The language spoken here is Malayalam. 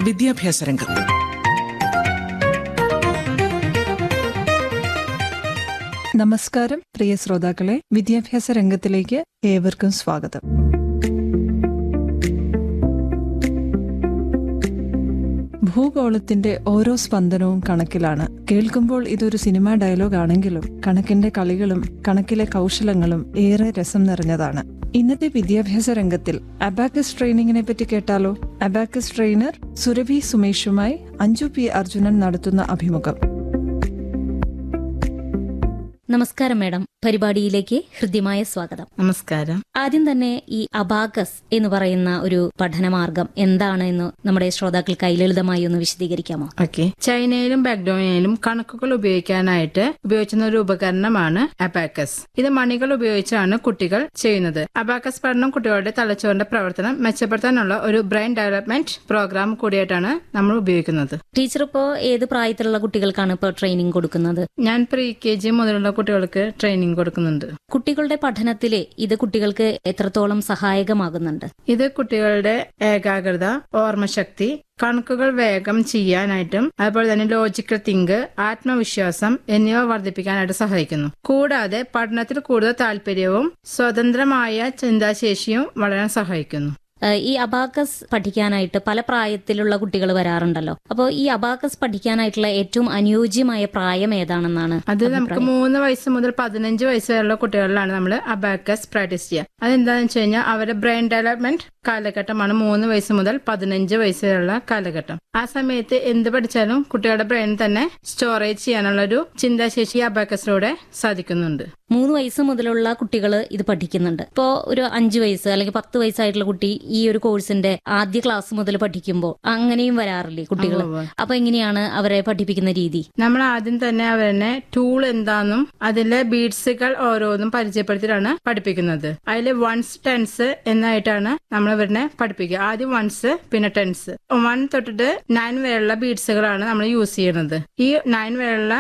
വിദ്യാഭ്യാസ രംഗം നമസ്കാരം പ്രിയ ശ്രോതാക്കളെ വിദ്യാഭ്യാസ രംഗത്തിലേക്ക് ഏവർക്കും സ്വാഗതം ഭൂഗോളത്തിന്റെ ഓരോ സ്പന്ദനവും കണക്കിലാണ് കേൾക്കുമ്പോൾ ഇതൊരു സിനിമാ ഡയലോഗ് ആണെങ്കിലും കണക്കിന്റെ കളികളും കണക്കിലെ കൗശലങ്ങളും ഏറെ രസം നിറഞ്ഞതാണ് ഇന്നത്തെ വിദ്യാഭ്യാസ രംഗത്തിൽ അബാക്കസ് ട്രെയിനിങ്ങിനെ പറ്റി കേട്ടാലോ അബാക്കസ് ട്രെയിനർ സുരഭി സുമേഷുമായി അഞ്ജു പി അർജുനൻ നടത്തുന്ന അഭിമുഖം നമസ്കാരം മാഡം പരിപാടിയിലേക്ക് ഹൃദ്യമായ സ്വാഗതം നമസ്കാരം ആദ്യം തന്നെ ഈ അബാകസ് എന്ന് പറയുന്ന ഒരു പഠനമാർഗം എന്താണ് എന്ന് നമ്മുടെ ശ്രോതാക്കൾക്കായി ലളിതമായി ഒന്ന് വിശദീകരിക്കാമോ ഓക്കെ ചൈനയിലും ബാക്ടോണിയയിലും കണക്കുകൾ ഉപയോഗിക്കാനായിട്ട് ഉപയോഗിക്കുന്ന ഒരു ഉപകരണമാണ് അബാക്കസ് ഇത് മണികൾ ഉപയോഗിച്ചാണ് കുട്ടികൾ ചെയ്യുന്നത് അബാക്കസ് പഠനം കുട്ടികളുടെ തലച്ചോറിന്റെ പ്രവർത്തനം മെച്ചപ്പെടുത്താനുള്ള ഒരു ബ്രെയിൻ ഡെവലപ്മെന്റ് പ്രോഗ്രാം കൂടിയായിട്ടാണ് നമ്മൾ ഉപയോഗിക്കുന്നത് ടീച്ചർ ഇപ്പോ ഏത് പ്രായത്തിലുള്ള കുട്ടികൾക്കാണ് ഇപ്പോൾ ട്രെയിനിങ് കൊടുക്കുന്നത് ഞാൻ പ്രീ കെ ജി മുതലുള്ള കുട്ടികൾക്ക് ട്രെയിനിങ് കൊടുക്കുന്നുണ്ട് കുട്ടികളുടെ പഠനത്തിലെ ഇത് കുട്ടികൾക്ക് എത്രത്തോളം സഹായകമാകുന്നുണ്ട് ഇത് കുട്ടികളുടെ ഏകാഗ്രത ഓർമ്മശക്തി കണക്കുകൾ വേഗം ചെയ്യാനായിട്ടും അതുപോലെ തന്നെ ലോജിക്കൽ തിങ്ക് ആത്മവിശ്വാസം എന്നിവ വർദ്ധിപ്പിക്കാനായിട്ട് സഹായിക്കുന്നു കൂടാതെ പഠനത്തിൽ കൂടുതൽ താല്പര്യവും സ്വതന്ത്രമായ ചിന്താശേഷിയും വളരാൻ സഹായിക്കുന്നു ഏഹ് ഈ അബാക്കസ് പഠിക്കാനായിട്ട് പല പ്രായത്തിലുള്ള കുട്ടികൾ വരാറുണ്ടല്ലോ അപ്പോൾ ഈ അബാക്കസ് പഠിക്കാനായിട്ടുള്ള ഏറ്റവും അനുയോജ്യമായ പ്രായം ഏതാണെന്നാണ് അത് നമുക്ക് മൂന്ന് വയസ്സ് മുതൽ പതിനഞ്ച് വയസ്സ് വരെയുള്ള കുട്ടികളിലാണ് നമ്മൾ അബാക്കസ് പ്രാക്ടീസ് ചെയ്യുക അതെന്താണെന്ന് വെച്ച് കഴിഞ്ഞാൽ അവരുടെ ബ്രെയിൻ ഡെവലപ്മെന്റ് കാലഘട്ടമാണ് മൂന്ന് വയസ്സ് മുതൽ പതിനഞ്ച് വയസ്സ് വരെയുള്ള കാലഘട്ടം ആ സമയത്ത് എന്ത് പഠിച്ചാലും കുട്ടികളുടെ ബ്രെയിൻ തന്നെ സ്റ്റോറേജ് ചെയ്യാനുള്ള ഒരു ചിന്താശേഷി അബാക്കസിലൂടെ സാധിക്കുന്നുണ്ട് മൂന്ന് വയസ്സ് മുതലുള്ള കുട്ടികൾ ഇത് പഠിക്കുന്നുണ്ട് ഇപ്പോൾ ഒരു അഞ്ചു വയസ്സ് അല്ലെങ്കിൽ പത്ത് വയസ്സായിട്ടുള്ള കുട്ടി ഈ ഒരു കോഴ്സിന്റെ ആദ്യ ക്ലാസ് മുതൽ പഠിക്കുമ്പോൾ അങ്ങനെയും വരാറില്ലേ കുട്ടികൾ ഉവ്വ്. അപ്പൊ എങ്ങനെയാണ് അവരെ പഠിപ്പിക്കുന്ന രീതി നമ്മൾ ആദ്യം തന്നെ അവരെ ടൂൾ എന്താന്നും അതിലെ ബീഡ്സുകൾ ഓരോന്നും പരിചയപ്പെടുത്തിയിട്ടാണ് പഠിപ്പിക്കുന്നത് അതിൽ വൺസ് ടെൻസ് എന്നായിട്ടാണ് നമ്മൾ അവരെ പഠിപ്പിക്കുക ആദ്യം വൺസ് പിന്നെ ടെൻസ് വൺ തൊട്ടിട്ട് നയൻ വരെയുള്ള ബീഡ്സുകളാണ് നമ്മൾ യൂസ് ചെയ്യുന്നത് ഈ നയൻ വരെയുള്ള